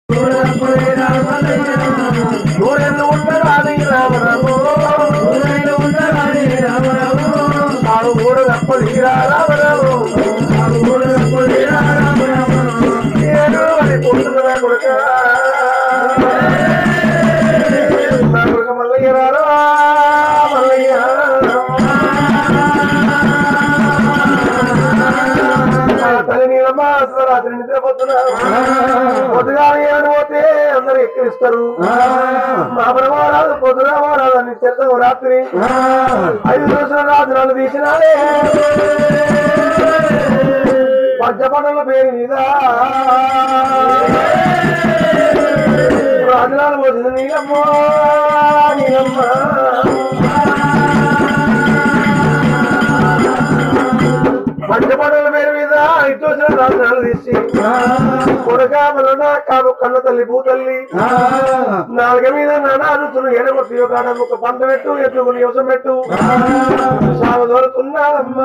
ఊరెళ్ళు ఉండరాని రామరాము నాడు మూడు గప్పది రామరాము ఏడు అని పుట్టుకున్నా కొడుక నా కొడుక మల్లయ్య రారా మల్లయ్య తల్లి నీలమ్మ అసలు రాత్రి నిద్రపోతున్నా పొద్దుగా ఏడు పోతే అందరు ఎక్కిరిస్తారు మా బ్రహ్మరాజు పొద్దుగా రాదు అని చేస్తాం రాత్రి ఐదు రోజుల రాత్రాలు తీసినాడే పంచపండుల పేరు మీద రాజులాలు పోతుంది నీలమ్మ నీలమ్మ పంచపండుల పేరు మీద ఐదు రోజుల రాజులాలు తీసి కొడకామలన కాదు కన్న తల్లి భూతల్లి నాలుగ మీద నానాదుతులు ఎడగొట్టి ఒక ఒక పంట పెట్టు ఎట్లు నివసం పెట్టు సాగు దొరుకుతున్నారమ్మా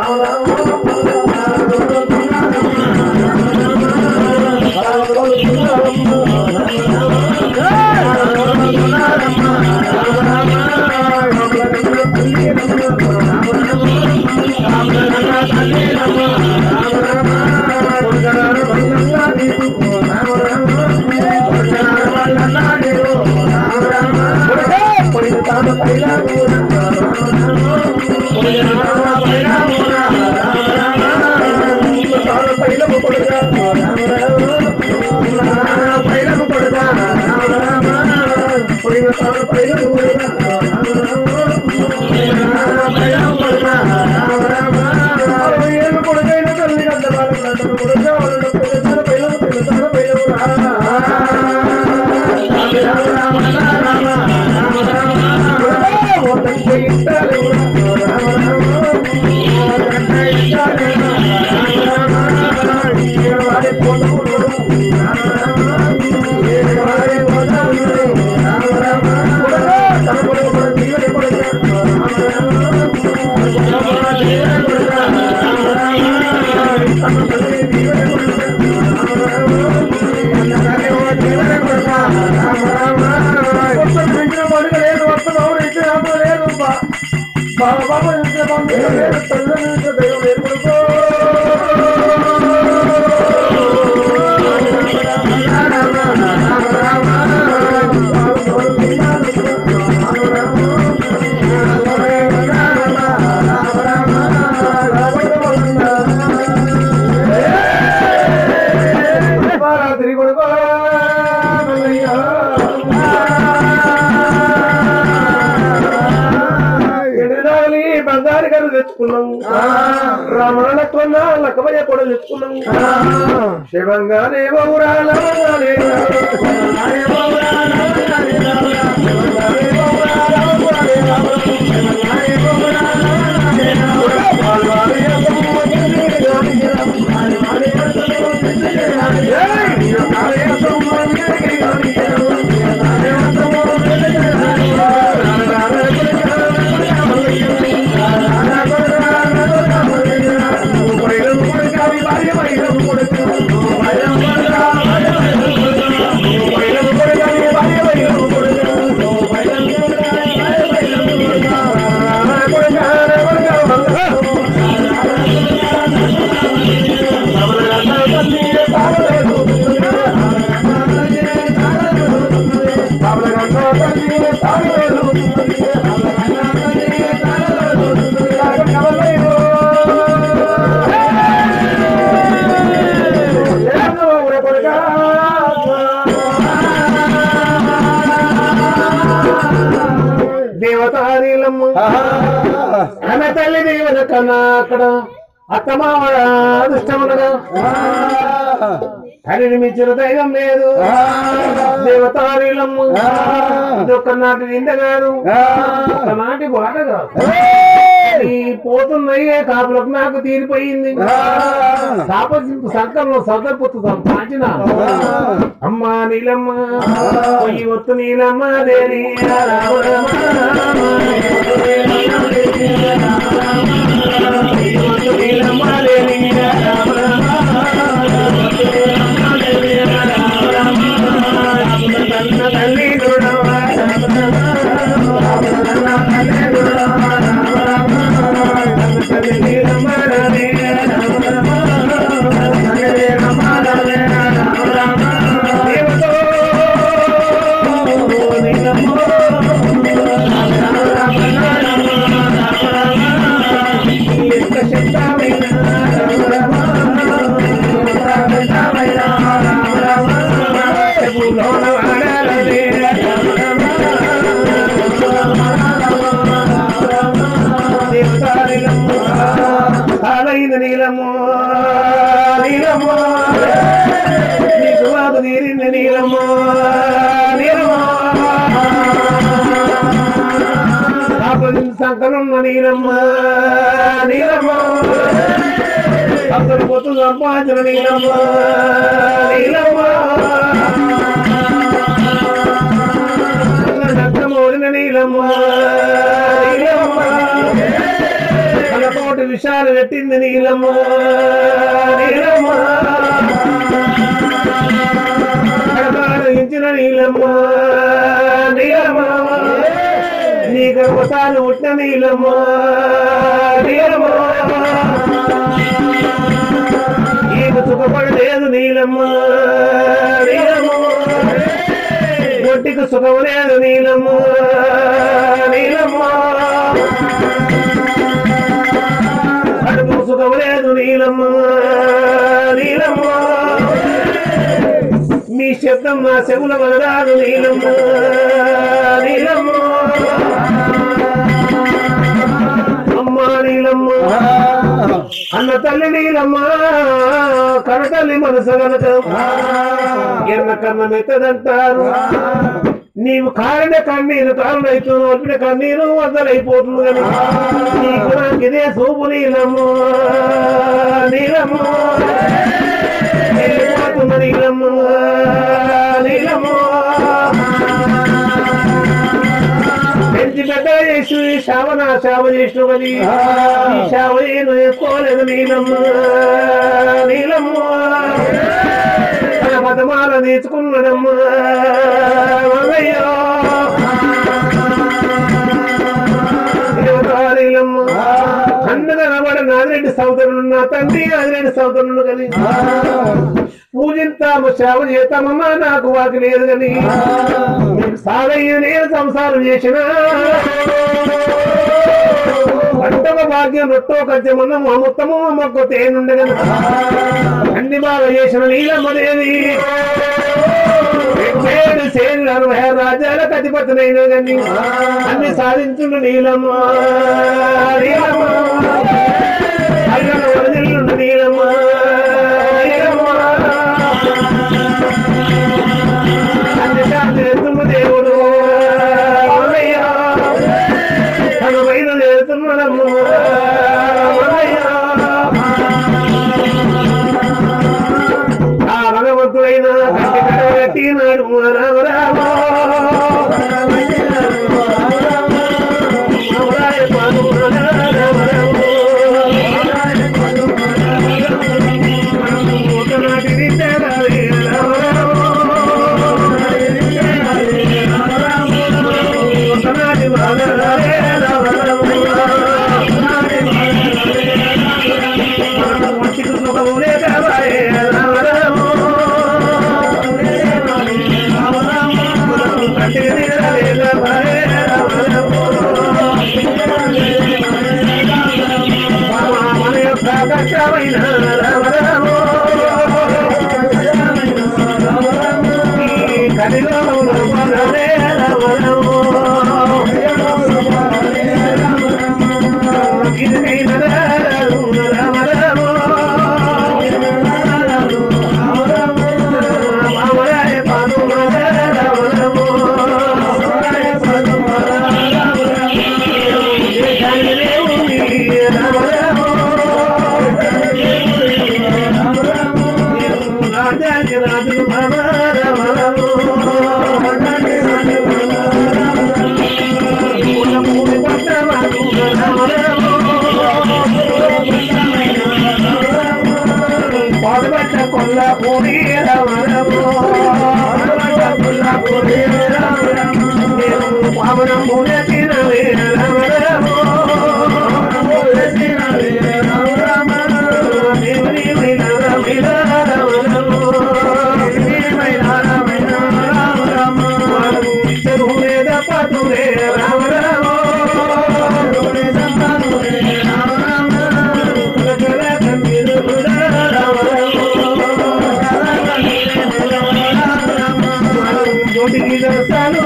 ఎడనాలి బంగారు గారు తెచ్చుకున్నాం రమణ కొన్న లక్కమయ్య కూడా తెచ్చుకున్నాం శివంగానే బహురాల దేవతారీలమ్మ అన్న తల్లి దేవత కన్నా అక్కడ అత్తమావడ దుష్టమునగా హరిని మించిన దైవం లేదు దేవతారీలమ్మ ఇదొక్క నాటి నిందగాను ఒక్క నాటి బాట కాదు ఈ పోతున్నాయే కాపులకు నాకు తీరిపోయింది తాపసింపు సంకంలో సదపుత్తు సంపాదించిన అమ్మా నీలమ్మ పొయ్యి ఒత్తు నీలమ్మ దేని రామ రామ నీలమ్మ దేని రామ రామ తీరింది నీలమ్మ నీలమ్మ సంకలున్న నీలమ్మ నీలమ్మ అసలు పొత్తు సంపాదన నీలమ్మ నీలమ్మ నష్టమోడిన నీలమ్మ నీలమ్మ తలతోటి విషాలు పెట్టింది నీలమ్మ నీలమ్మ కడపాడించిన నీలమ్మ నీలమ్మ నీ గర్భతాలు పుట్టిన నీలమ్మ నీలమ్మ నీకు సుఖపడలేదు నీలమ్మ నీలమ్మ ఒంటికి సుఖం లేదు నీలమ్మ నీలమ్మ కడుపు సుఖం లేదు నీలమ్మ నీలమ్మ మీ శబ్దం నా చెవుల వదరాదు నీలమ్మ నీలమ్మ అమ్మ నీలమ్మ అన్న తల్లి నీలమ్మ కనతల్లి మనసు గనక ఎన్న కన్న మెత్తదంటారు నీవు కారిన కన్నీరు కారణైతు ఒప్పిన కన్నీరు వద్దలైపోతుంది కానీ నీకు నాకు ఇదే సూపు నీలమ్మ నీలమ్మ వెళ్ళిపోతున్న నీలమ్మ నీలమ్మ పెంచి పెద్ద చేసి శావన శావ చేసిన కానీ ఈ శావ నేను వేసుకోలేదు నీలమ్మ నీలమ్మ తన పదమాల నేర్చుకున్నాడమ్మ అయ్యో నీలమ్మ కన్నుగా నమ్మడ నాదిరెడ్డి సోదరులు నా తండ్రి నాదిరెడ్డి సోదరులు కానీ పూజింతాము సేవ చేస్తామమ్మా నాకు వాకి లేదు కానీ మీకు సాగయ్య నేను సంసారం చేసిన పంటవ భాగ్యం రొట్టో కజ్జమన్న మా మొత్తము మొక్క తేనుండగా అన్ని బాగా చేసిన నీలమ్మదేవి ఏడు సేను అరవై ఆరు రాజ్యాలకు అధిపతినైనా కానీ అన్ని సాధించుండు నీలమ్మ నీలమ్మ అయ్యన్న వరదిల్లుండు నీలమ్మ నీలమ్మ అన్ని శాంతి ఎత్తుము దేవుడు అమ్మయ్య. తన పైన ఎత్తున్నడమ్మ అమ్మయ్య. ఆ భగవంతుడైన కంటి కడగట్టినాడు రామ రామ రామరాయ పాదు రామ రామ ఒకనాటి నిత్యారావే రామ రామ ఒకనాటి బాలరావే రామ రామ మంచికి సుఖము లేకరాయే రామ రామ కంటికి నీరాలే రామాయే రామ రామ మన యొక్క కష్టమైన రామ రామ ఈ కలిలో లోపలనే రామ రామ ఇదికైన రామ రామ మామరాయ పాదు రామ రామ దేశాన్ని దేవుని రామ రామ రాజాకి రాజు రామ రామ రామ పూల పట్ట రామ రామ పాడుబట్ట కొల్ల పూరి రామ రామ కొల్ల పూరి రామ రామ పావనం పూలకి రవే రామ రామ దేవుని మైన రమిల రామ రామ చెరువు మీద పటురే రామ రామ జోటికి దర్శనం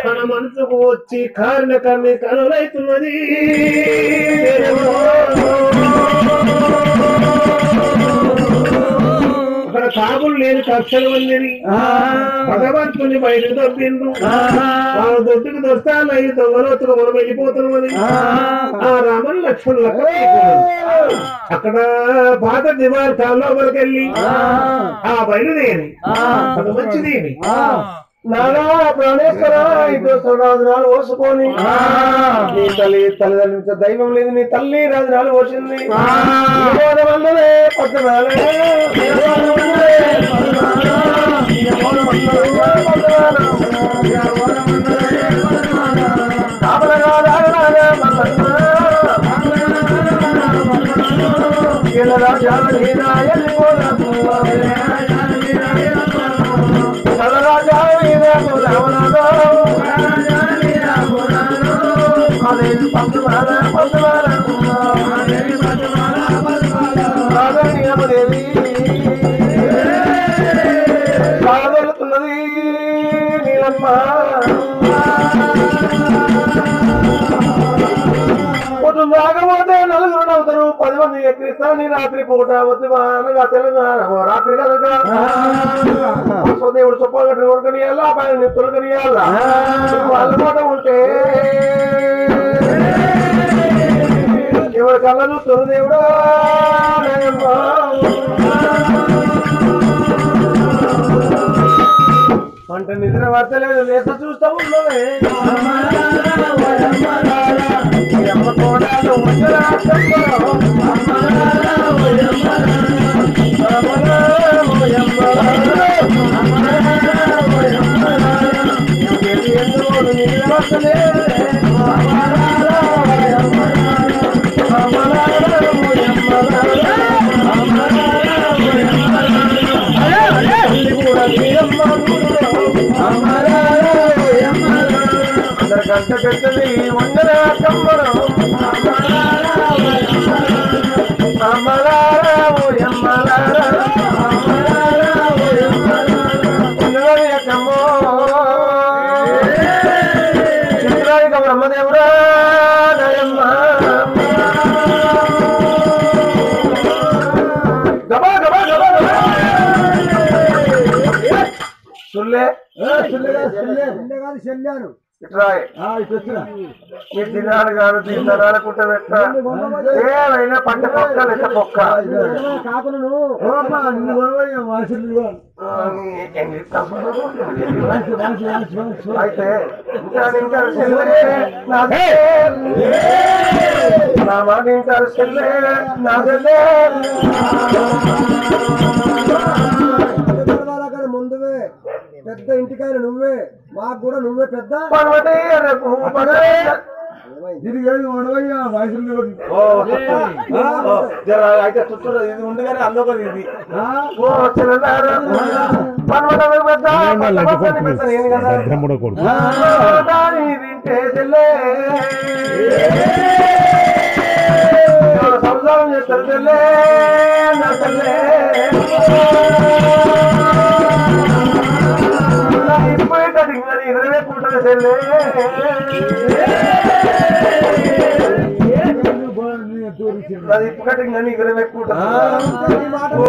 తన మనసుకు వచ్చి కారణ కన్ని కనులైతున్నది అక్కడ కాపులు లేని కక్షలు మందిని భగవంతుని బయట దొబ్బిండ్రు వాళ్ళ దొడ్డుకు దొస్తాను అయ్యి దొంగలోతులు మనం వెళ్ళిపోతున్నామని ఆ రామన్ లక్ష్మణుల అక్కడ పాత దివార్ కాలంలో వరకెళ్ళి ఆ బయలుదేరి అది మంచిది నానా ప్రాణేశ్వర ఇప్పుడు రాజునాలు ఓసుకొని నీ తల్లి తల్లిదండ్రుల దైవం లేదు నీ తల్లి రాజునాలు ఓసింది వందలే పద్నాలే రాజా రాజా బాధపడుతున్నది నీలమ్మ పొద్దు రాకపోతే నలుగురు నవ్వుతారు పది మంది ఎక్కిస్తాను రాత్రి పూట వద్దు అనగా తెలంగాణ రాత్రి కనుక దేవుడు చొప్పగట్టు కొనుకొని వెళ్ళా పైన తొలగని వెళ్ళా వాళ్ళ మాట ఉంటే ఎవరి కళ్ళ చూస్తారు దేవుడా పంట నిద్ర పడతలేదు లేక చూస్తా ఉన్నదే ఈ అమ్మ కోడాలు ఉండరా గంట పెద్దది వందర కమ్మరం అమ్మలారావు ఎమ్మలారావు చిత్రానిక బ్రహ్మదేవుడా నయమ్మ గబా గబా గబా గబా సుల్లే చెల్లాను ఇట్రాయ్ ఈ తినాలి కాదు తిన్నాను కుట్టబెట్ట ఏమైనా పంట పొక్క లెక్క పొక్క కాకులను అయితే ఇంకా ఇంకా చెల్లె నా చెల్లె. నా మాట ఇంకా చెల్లె నా చెల్లె అక్కడ ముందువే పెద్ద ఇంటికాయన నువ్వే మాకు కూడా నువ్వే పెద్ద పర్వతే రేపు పగలే. తిరిగి ఉండవయ్యా వయసులు ఓ, ఓ, జర అయితే చుట్టూ ఇది ఉంది కానీ అందులో ఇది ఓ చెల్లెలారా పర్వతమే పెద్ద పర్వతాన్ని పెద్ద నేను కదా భద్రముడ కొడుకు దాని వింటే చెల్లె సంసారం చేస్తారు చెల్లె నా చెల్లె ఇప్పుడు కటింగ్ ఇరవై పుట్టిన చెల్లె అది ఇప్పుడు కటింగ్ అని ఇరవై పుట్టిన ఓ